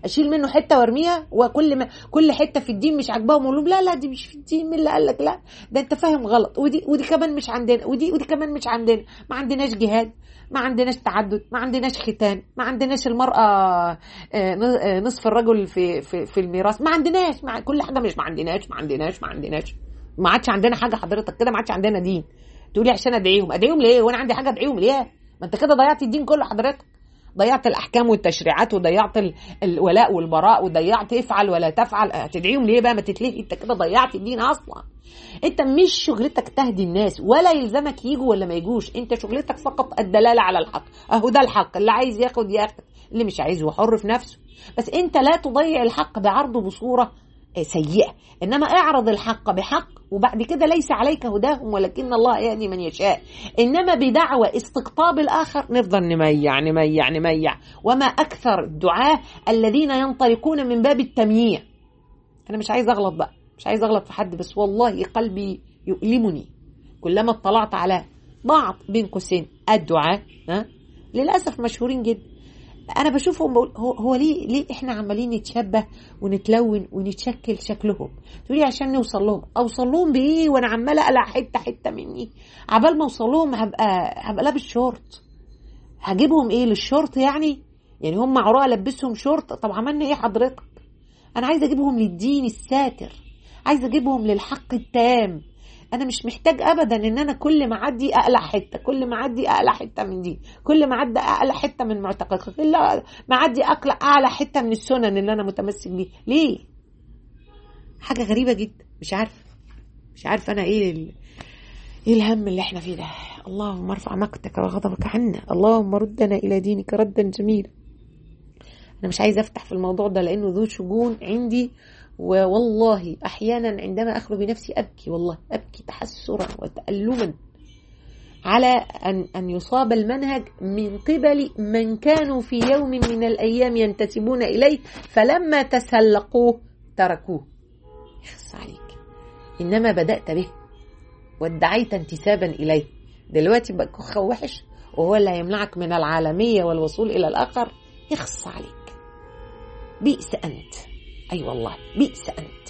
اشيل منه حته وارميها وكل ما كل حته في الدين مش عاجباهم اقول لهم لا لا دي مش في الدين مين اللي قال لك لا ده انت فاهم غلط ودي ودي كمان مش عندنا ودي ودي كمان مش عندنا ما عندناش جهاد ما عندناش تعدد ما عندناش ختان ما عندناش المرأة نصف الرجل في في, في الميراث ما عندناش مع كل حاجة مش ما عندناش ما عندناش ما عندناش ما عادش عندنا حاجة حضرتك كده ما عادش عندنا دين تقولي عشان ادعيهم ادعيهم ليه وانا عندي حاجة ادعيهم ليه ما انت كده ضيعت الدين كله حضرتك ضيعت الاحكام والتشريعات وضيعت الولاء والبراء وضيعت افعل ولا تفعل هتدعيهم ليه بقى ما تتلهي انت كده ضيعت الدين اصلا انت مش شغلتك تهدي الناس ولا يلزمك يجوا ولا ما يجوش انت شغلتك فقط الدلاله على الحق اهو ده الحق اللي عايز ياخد ياخد اللي مش عايز هو حر في نفسه بس انت لا تضيع الحق بعرضه بصوره سيئه انما اعرض الحق بحق وبعد كده ليس عليك هداهم ولكن الله يهدي من يشاء انما بدعوى استقطاب الاخر نفضل نميع نميع نميع وما اكثر الدعاه الذين ينطلقون من باب التمييع انا مش عايز اغلط بقى مش عايز اغلط في حد بس والله قلبي يؤلمني كلما اطلعت على بعض بين قوسين الدعاة ها للاسف مشهورين جدا انا بشوفهم بقول هو, هو ليه ليه احنا عمالين نتشبه ونتلون ونتشكل شكلهم تقولي عشان نوصل لهم اوصل لهم بايه وانا عماله اقلع حته حته مني عبال ما اوصل لهم هبقى هبقى لابس شورت هجيبهم ايه للشورت يعني يعني هم عراء البسهم شورت طب عملنا ايه حضرتك انا عايزه اجيبهم للدين الساتر عايزه اجيبهم للحق التام انا مش محتاج ابدا ان انا كل ما اعدي اقلع حته كل ما اعدي اقلع حته من دي كل ما اعدي اقلع حته من معتقدك كل ما اعدي اقلع اعلى حته من السنن اللي انا متمسك بيه ليه حاجه غريبه جدا مش عارفه مش عارفه انا ايه ال... ايه الهم اللي احنا فيه ده اللهم ارفع مقتك وغضبك عنا اللهم ردنا الى دينك ردا جميلا انا مش عايزه افتح في الموضوع ده لانه ذو شجون عندي والله احيانا عندما اخلو بنفسي ابكي والله ابكي تحسرا وتالما على ان ان يصاب المنهج من قبل من كانوا في يوم من الايام ينتسبون اليه فلما تسلقوه تركوه يخص عليك انما بدات به وادعيت انتسابا اليه دلوقتي بقى كخ وحش وهو اللي هيمنعك من العالميه والوصول الى الاخر يخص عليك بئس انت اي أيوة والله بئس انت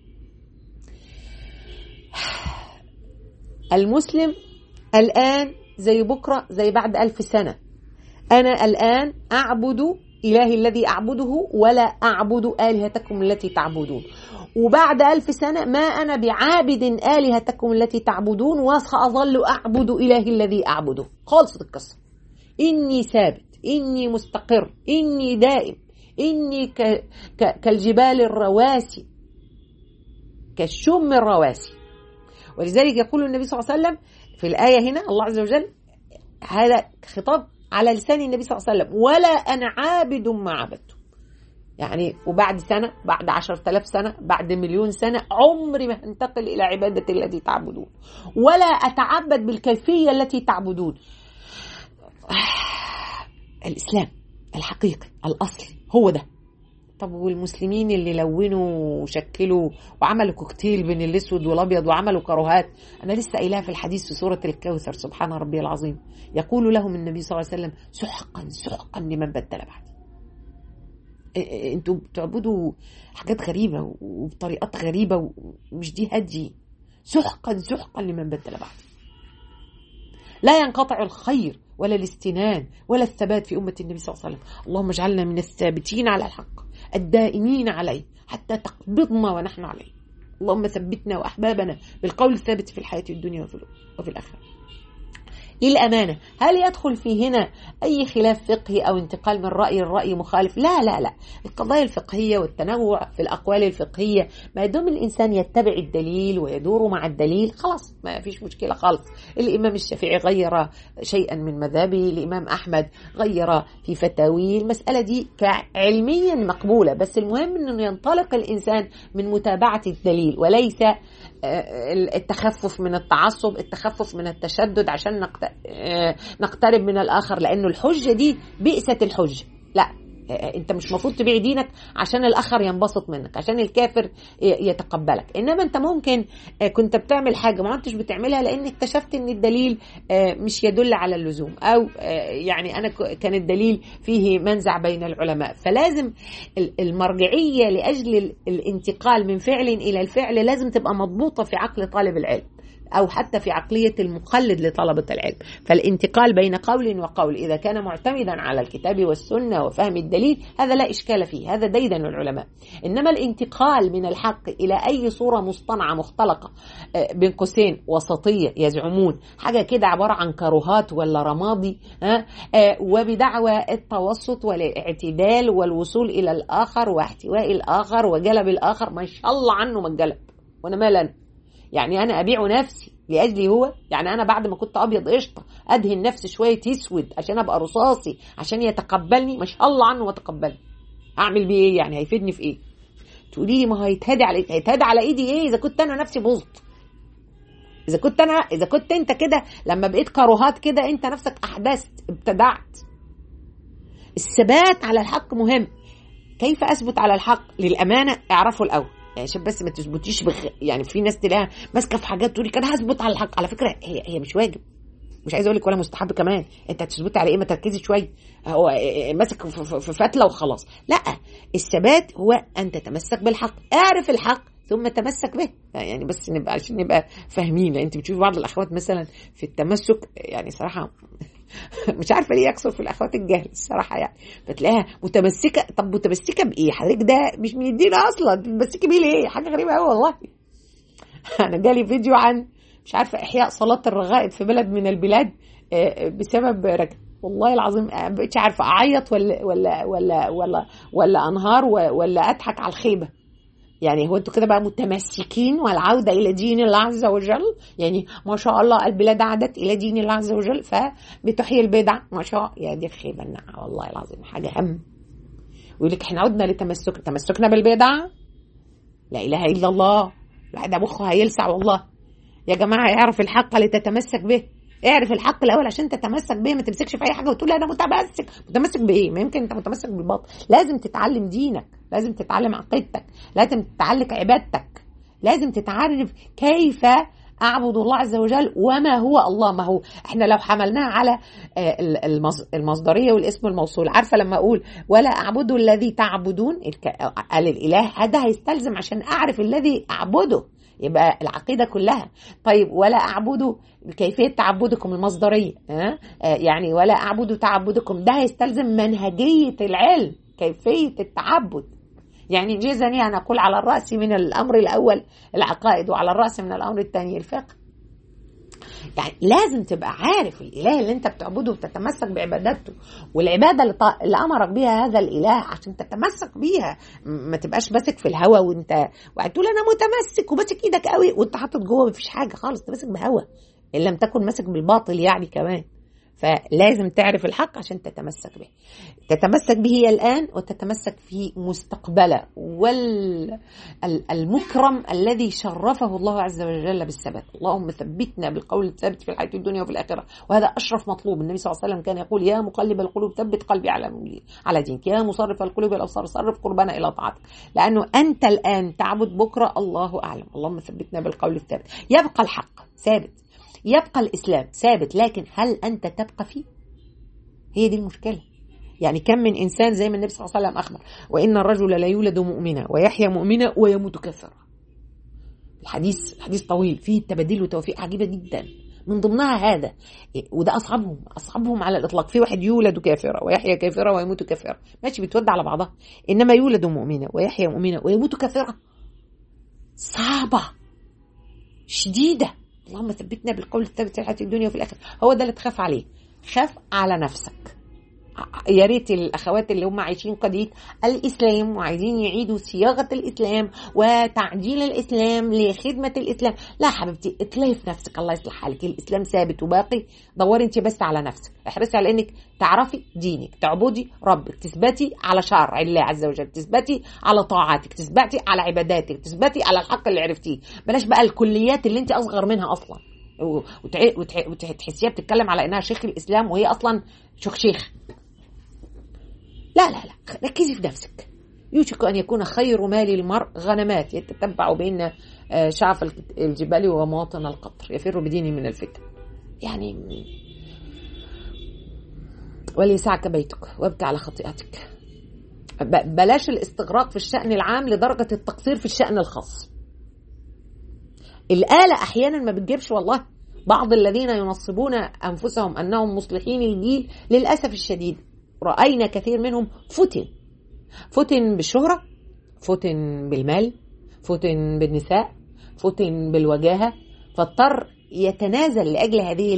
المسلم الان زي بكره زي بعد الف سنه انا الان اعبد إلهي الذي أعبده ولا أعبد آلهتكم التي تعبدون وبعد ألف سنة ما أنا بعابد آلهتكم التي تعبدون وسأظل أعبد إلهي الذي أعبده خلصت القصة إني ثابت إني مستقر إني دائم إني ك... ك... كالجبال الرواسي كالشم الرواسي ولذلك يقول النبي صلى الله عليه وسلم في الآية هنا الله عز وجل هذا خطاب على لسان النبي صلى الله عليه وسلم ولا أنا عابد ما عبدتم يعني وبعد سنة بعد عشرة آلاف سنة بعد مليون سنة عمري ما هنتقل إلى عبادة التي تعبدون ولا أتعبد بالكيفية التي تعبدون الإسلام الحقيقي الأصلي هو ده طب والمسلمين اللي لونوا وشكلوا وعملوا كوكتيل بين الاسود والابيض وعملوا كروهات انا لسه قايلها في الحديث في سوره الكوثر سبحان ربي العظيم يقول لهم النبي صلى الله عليه وسلم سحقا سحقا لمن بدل بعدي انتوا بتعبدوا حاجات غريبه وبطريقات غريبه ومش دي هدي سحقا سحقا لمن بدل بعدي لا ينقطع الخير ولا الاستنان ولا الثبات في أمة النبي صلى الله عليه وسلم اللهم اجعلنا من الثابتين على الحق الدائمين عليه حتى تقبضنا ونحن عليه اللهم ثبتنا وأحبابنا بالقول الثابت في الحياة الدنيا وفي الآخرة للأمانة هل يدخل في هنا أي خلاف فقهي أو انتقال من رأي الرأي مخالف لا لا لا القضايا الفقهية والتنوع في الأقوال الفقهية ما دام الإنسان يتبع الدليل ويدور مع الدليل خلاص ما فيش مشكلة خالص الإمام الشافعي غير شيئا من مذهبه الإمام أحمد غير في فتاويه المسألة دي علميا مقبولة بس المهم أنه ينطلق الإنسان من متابعة الدليل وليس التخفف من التعصب التخفف من التشدد عشان نقترب من الآخر لأنه الحجة دي بئست الحجة لا انت مش المفروض تبيع دينك عشان الاخر ينبسط منك عشان الكافر يتقبلك انما انت ممكن كنت بتعمل حاجه ما انتش بتعملها لان اكتشفت ان الدليل مش يدل على اللزوم او يعني انا كان الدليل فيه منزع بين العلماء فلازم المرجعيه لاجل الانتقال من فعل الى الفعل لازم تبقى مضبوطه في عقل طالب العلم أو حتى في عقلية المقلد لطلبة العلم فالانتقال بين قول وقول إذا كان معتمدا على الكتاب والسنة وفهم الدليل هذا لا إشكال فيه هذا ديدن العلماء إنما الانتقال من الحق إلى أي صورة مصطنعة مختلقة بين قوسين وسطية يزعمون حاجة كده عبارة عن كروهات ولا رمادي ها وبدعوى التوسط والاعتدال والوصول إلى الآخر واحتواء الآخر وجلب الآخر ما شاء الله عنه ما الجلب وأنا مال أنا يعني انا ابيع نفسي لاجلي هو يعني انا بعد ما كنت ابيض قشطه ادهن نفسي شويه اسود عشان ابقى رصاصي عشان يتقبلني ما شاء الله عنه وتقبلني اعمل بيه ايه يعني هيفيدني في ايه تقولي لي ما هو هيتهدي على هيتهدي على ايدي ايه اذا كنت انا نفسي بوظت اذا كنت انا اذا كنت انت كده لما بقيت كروهات كده انت نفسك احدثت ابتدعت الثبات على الحق مهم كيف اثبت على الحق للامانه اعرفه الاول يعني عشان بس ما تثبتيش بخ... يعني في ناس تلاقيها ماسكه في حاجات تقولي كده هثبت على الحق على فكره هي هي مش واجب مش عايز اقول لك ولا مستحب كمان انت هتثبتي على ايه ما تركزي شويه هو ماسك في فتله وخلاص لا الثبات هو ان تتمسك بالحق اعرف الحق ثم تمسك به يعني بس نبقى عشان نبقى فاهمين انت بتشوفي بعض الاخوات مثلا في التمسك يعني صراحه مش عارفه ليه يكثر في الاخوات الجهل الصراحه يعني بتلاقيها متمسكه طب متمسكه بايه حضرتك ده مش من الدين اصلا متمسكه بيه ليه حاجه غريبه قوي والله انا جالي فيديو عن مش عارفه احياء صلاه الرغائب في بلد من البلاد بسبب رجل والله العظيم بقتش عارفه اعيط ولا ولا ولا ولا ولا انهار ولا اضحك على الخيبه يعني هو انتوا كده بقى متمسكين والعوده الى دين الله عز وجل يعني ما شاء الله البلاد عادت الى دين الله عز وجل فبتحيي البدع ما شاء يا دي الخيبه النعم والله العظيم حاجه هم ويقول لك احنا عدنا لتمسك تمسكنا بالبدع لا اله الا الله الواحد ده مخه هيلسع والله يا جماعه اعرف الحق لتتمسك به اعرف الحق الاول عشان تتمسك به ما تمسكش في اي حاجه وتقول انا متمسك متمسك بايه ما يمكن انت متمسك بالباطل لازم تتعلم دينك لازم تتعلم عقيدتك لازم تتعلق عبادتك لازم تتعرف كيف اعبد الله عز وجل وما هو الله ما هو احنا لو حملناها على المصدريه والاسم الموصول عارفه لما اقول ولا اعبد الذي تعبدون قال الاله هذا هيستلزم عشان اعرف الذي اعبده يبقى العقيدة كلها طيب ولا أعبد كيفية تعبدكم المصدرية أه؟ يعني ولا أعبد تعبدكم ده هيستلزم منهجية العلم كيفية التعبد يعني جيزني أن أقول على الرأس من الأمر الأول العقائد وعلى الرأس من الأمر الثاني الفقه يعني لازم تبقى عارف الاله اللي انت بتعبده وتتمسك بعبادته والعباده اللي, ط... اللي امرك بيها هذا الاله عشان تتمسك بيها ما تبقاش ماسك في الهوا وانت وتقول انا متمسك وماسك ايدك قوي وانت حاطط جوه مفيش حاجه خالص انت ماسك بهوا ان لم تكن ماسك بالباطل يعني كمان فلازم تعرف الحق عشان تتمسك به تتمسك به الآن وتتمسك في مستقبله والمكرم الذي شرفه الله عز وجل بالثبات اللهم ثبتنا بالقول الثابت في الحياة الدنيا وفي الآخرة وهذا أشرف مطلوب النبي صلى الله عليه وسلم كان يقول يا مقلب القلوب ثبت قلبي على على دينك يا مصرف القلوب والأبصار صرف قربنا إلى طاعتك لأنه أنت الآن تعبد بكرة الله أعلم اللهم ثبتنا بالقول الثابت يبقى الحق ثابت يبقى الإسلام ثابت لكن هل أنت تبقى فيه؟ هي دي المشكلة يعني كم من إنسان زي ما النبي صلى الله عليه وسلم أخبر وإن الرجل لا يولد مؤمنا ويحيا مؤمنا ويموت كافرا الحديث الحديث طويل فيه تبادل وتوفيق عجيبة جدا من ضمنها هذا وده أصحابهم أصحابهم على الإطلاق في واحد يولد كافرا ويحيا كافرا ويموت كافرا ماشي بتود على بعضها إنما يولد مؤمنا ويحيا مؤمنا ويموت كافرا صعبة شديدة اللهم ثبتنا بالقول الثابت في الحياه الدنيا وفي الاخره هو ده اللي تخاف عليه خاف على نفسك يا ريت الاخوات اللي هم عايشين قضيه الاسلام وعايزين يعيدوا صياغه الاسلام وتعديل الاسلام لخدمه الاسلام لا حبيبتي اطلعي في نفسك الله يصلح حالك الاسلام ثابت وباقي دوري انت بس على نفسك احرصي على انك تعرفي دينك تعبدي ربك تثبتي على شرع الله عز وجل تثبتي على طاعاتك تثبتي على عباداتك تثبتي على الحق اللي عرفتيه بلاش بقى الكليات اللي انت اصغر منها اصلا وتحسيها بتتكلم على انها شيخ الاسلام وهي اصلا شيخ شيخ لا لا لا ركزي في نفسك يوشك أن يكون خير مال المرء غنمات يتتبع بين شعف الجبال ومواطن القطر يفر بدينه من الفتن يعني وليسعك بيتك وابكي على خطيئتك بلاش الاستغراق في الشأن العام لدرجة التقصير في الشأن الخاص الآلة أحيانا ما بتجيبش والله بعض الذين ينصبون أنفسهم أنهم مصلحين الجيل للأسف الشديد رأينا كثير منهم فتن فتن بالشهرة فتن بالمال فتن بالنساء فتن بالوجاهة فاضطر يتنازل لأجل هذه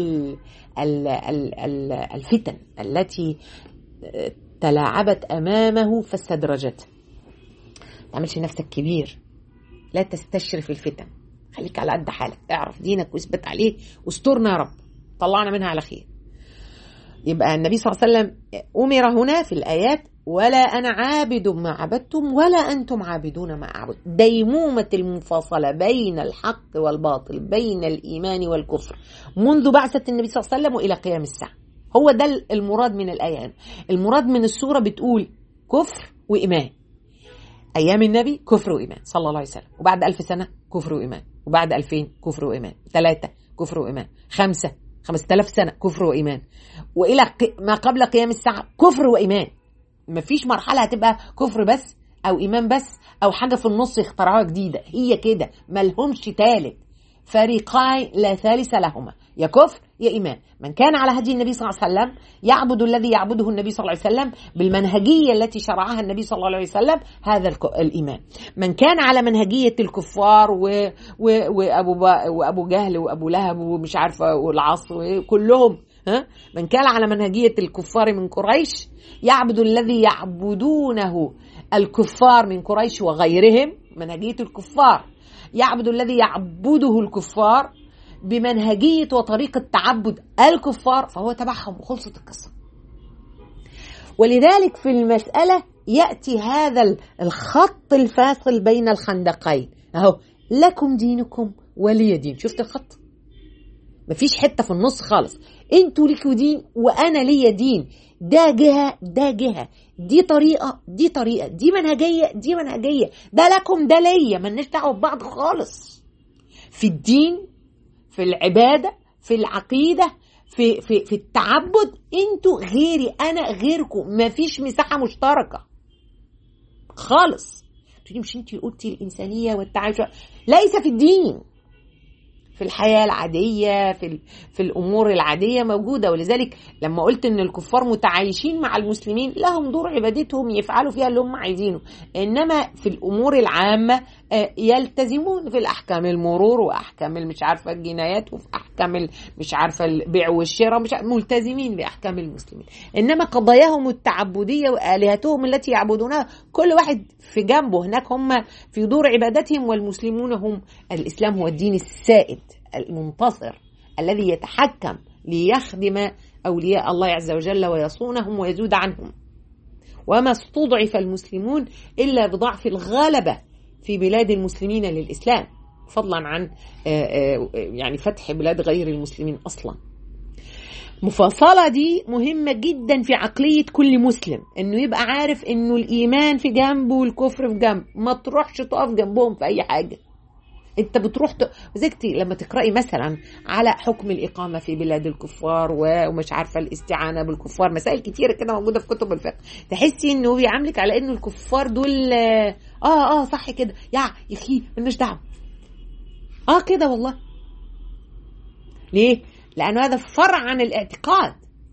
الفتن التي تلاعبت أمامه فاستدرجت تعملش نفسك كبير لا تستشرف الفتن خليك على قد حالك اعرف دينك واثبت عليه واسترنا يا رب طلعنا منها على خير يبقى النبي صلى الله عليه وسلم أمر هنا في الآيات ولا أنا عابد ما عبدتم ولا أنتم عابدون ما أعبد ديمومة المفاصلة بين الحق والباطل بين الإيمان والكفر منذ بعثة النبي صلى الله عليه وسلم وإلى قيام الساعة هو ده المراد من الآيات المراد من السورة بتقول كفر وإيمان أيام النبي كفر وإيمان صلى الله عليه وسلم وبعد ألف سنة كفر وإيمان وبعد ألفين كفر وإيمان ثلاثة كفر وإيمان خمسة خمسة آلاف سنة كفر وإيمان وإلى ما قبل قيام الساعة كفر وإيمان مفيش مرحلة هتبقى كفر بس أو إيمان بس أو حاجة في النص يخترعوها جديدة هي كده ملهمش تالت فريقان لا ثالث لهما يا كفر يا إيمان من كان على هدي النبي صلى الله عليه وسلم يعبد الذي يعبده النبي صلى الله عليه وسلم بالمنهجية التي شرعها النبي صلى الله عليه وسلم هذا الإيمان من كان على منهجية الكفار و... و... وأبو, ب... وأبو جهل وأبو لهب ومش عارفة والعصر كلهم ها من كان على منهجية الكفار من قريش يعبد الذي يعبدونه الكفار من قريش وغيرهم منهجية الكفار يعبد الذي يعبده الكفار بمنهجية وطريقة تعبد الكفار فهو تبعهم وخلصت القصة ولذلك في المسألة يأتي هذا الخط الفاصل بين الخندقين أهو لكم دينكم ولي دين شفت الخط مفيش حتة في النص خالص انتوا ليكوا دين وانا ليا دين ده جهة ده جهة دي طريقة دي طريقة دي منهجية دي منهجية ده لكم ده ليا ملناش دعوة ببعض خالص في الدين في العبادة في العقيدة في في في التعبد انتوا غيري انا غيركم مفيش مساحة مشتركة خالص تقولي مش انت قلتي الانسانية والتعايش ليس في الدين في الحياة العادية في, في الأمور العادية موجودة ولذلك لما قلت إن الكفار متعايشين مع المسلمين لهم دور عبادتهم يفعلوا فيها اللي هم عايزينه إنما في الأمور العامة يلتزمون في الأحكام المرور وأحكام مش عارفة الجنايات وفي أحكام مش عارفة البيع والشراء مش ملتزمين بأحكام المسلمين إنما قضاياهم التعبدية وآلهتهم التي يعبدونها كل واحد في جنبه هناك هم في دور عبادتهم والمسلمون هم الإسلام هو الدين السائد المنتصر الذي يتحكم ليخدم أولياء الله عز وجل ويصونهم ويزود عنهم وما استضعف المسلمون إلا بضعف الغلبة في بلاد المسلمين للإسلام فضلا عن يعني فتح بلاد غير المسلمين أصلا المفاصلة دي مهمة جدا في عقلية كل مسلم انه يبقى عارف انه الايمان في جنب والكفر في جنب ما تروحش تقف جنبهم في اي حاجة انت بتروح ت... زكتي لما تقرأي مثلا على حكم الإقامة في بلاد الكفار ومش عارفة الاستعانة بالكفار مسائل كتيرة كده موجودة في كتب الفقه تحسي انه بيعاملك على انه الكفار دول اه اه صح كده يا يا اخي مالناش دعوة اه كده والله ليه؟ لأنه هذا فرع عن الاعتقاد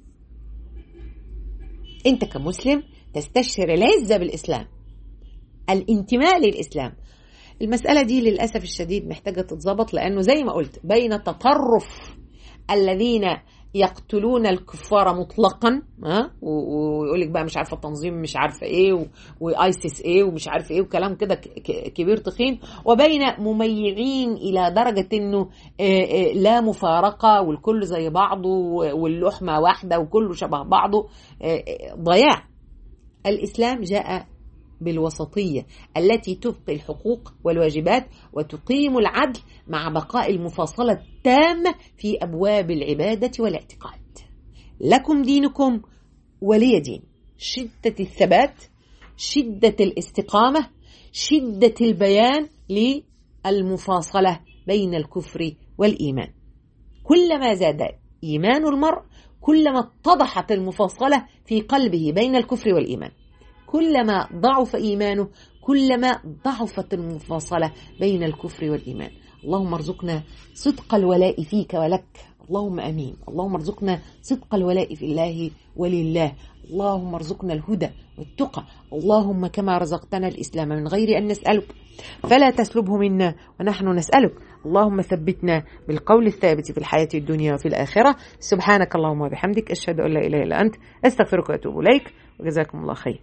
أنت كمسلم تستشعر العزة بالإسلام الانتماء للإسلام المسألة دي للأسف الشديد محتاجة تتظبط لأنه زي ما قلت بين التطرف الذين يقتلون الكفار مطلقا ها ويقول لك بقى مش عارفه التنظيم مش عارفه ايه وايسيس ايه ومش عارفه ايه وكلام كده كبير تخين وبين مميعين الى درجه انه لا مفارقه والكل زي بعضه واللحمه واحده وكله شبه بعضه ضياع الاسلام جاء بالوسطيه التي تبقي الحقوق والواجبات وتقيم العدل مع بقاء المفاصله التامه في ابواب العباده والاعتقاد. لكم دينكم ولي دين. شدة الثبات شدة الاستقامة شدة البيان للمفاصلة بين الكفر والإيمان كلما زاد إيمان المرء كلما اتضحت المفاصلة في قلبه بين الكفر والإيمان كلما ضعف إيمانه كلما ضعفت المفاصلة بين الكفر والإيمان اللهم ارزقنا صدق الولاء فيك ولك اللهم امين اللهم ارزقنا صدق الولاء في الله ولله اللهم ارزقنا الهدى والتقى اللهم كما رزقتنا الاسلام من غير ان نسالك فلا تسلبه منا ونحن نسالك اللهم ثبتنا بالقول الثابت في الحياه الدنيا وفي الاخره سبحانك اللهم وبحمدك اشهد ان لا اله الا انت استغفرك واتوب اليك وجزاكم الله خير